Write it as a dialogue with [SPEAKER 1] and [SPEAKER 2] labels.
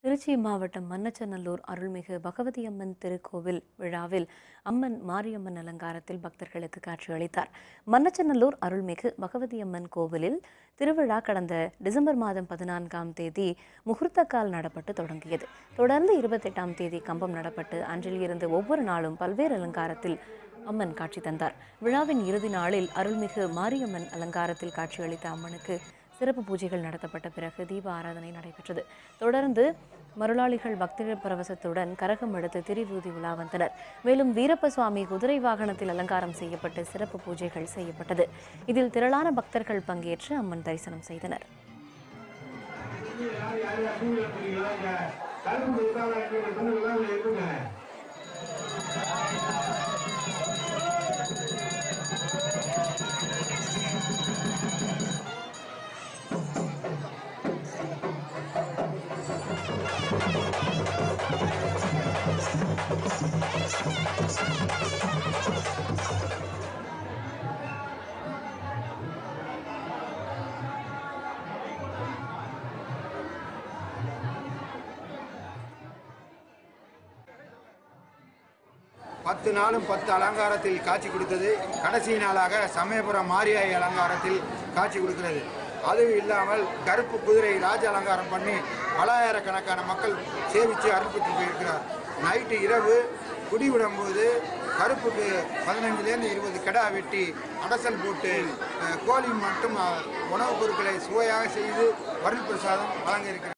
[SPEAKER 1] திருச்சி மாவட்டம் மன்னச்சநல்லூர் அருள்மிகு பகவதி அம்மன் திருக்கோவில் விழாவில் அம்மன் மாரியம்மன் அலங்காரத்தில் பக்தர்களுக்கு காட்சியளித்தார் மன்னச்சநல்லூர் அருள்மிகு பகவதி அம்மன் கோவிலில் திருவிழா கடந்த டிசம்பர் மாதம் பதினான்காம் தேதி முகூர்த்தக்கால் நடப்பட்டு தொடங்கியது தொடர்ந்து இருபத்தெட்டாம் தேதி கம்பம் நடப்பட்டு அன்றில் இருந்து ஒவ்வொரு நாளும் பல்வேறு அலங்காரத்தில் அம்மன் காட்சி தந்தார் விழாவின் இறுதி நாளில் அருள்மிகு மாரியம்மன் அலங்காரத்தில் காட்சியளித்த அம்மனுக்கு சிறப்பு பூஜைகள் நடத்தப்பட்ட பிறகு தீப ஆராதனை நடைபெற்றது தொடர்ந்து மருளாளிகள் பக்தி பரவசத்துடன் கரகம் எடுத்து திரிவூதி உலா வந்தனர் மேலும் வீரப்ப சுவாமி குதிரை வாகனத்தில் அலங்காரம் செய்யப்பட்டு சிறப்பு பூஜைகள் செய்யப்பட்டது இதில் திரளான பக்தர்கள் பங்கேற்று அம்மன் தரிசனம் செய்தனர்
[SPEAKER 2] பத்து நாளும் பத்து அலங்காரத்தில் காட்சி கொடுத்தது கடைசி நாளாக சமயபுரம் மாரியாய் அலங்காரத்தில் காட்சி கொடுக்கிறது அதுவும் இல்லாமல் கருப்பு குதிரை ராஜ அலங்காரம் பண்ணி பலாயிரக்கணக்கான மக்கள் சேவித்து அருள்பெற்று போயிருக்கிறார் நைட்டு இரவு குடிவிடும்போது கருப்புக்கு பதினஞ்சுலேருந்து இருபது கிடா வெட்டி அடசல் போட்டு அஹ், கோழி மட்டும் அஹ், உணவுப் பொருட்களை சுவையாக செய்து அருள் பிரசாதம் வழங்க இருக்கிறார்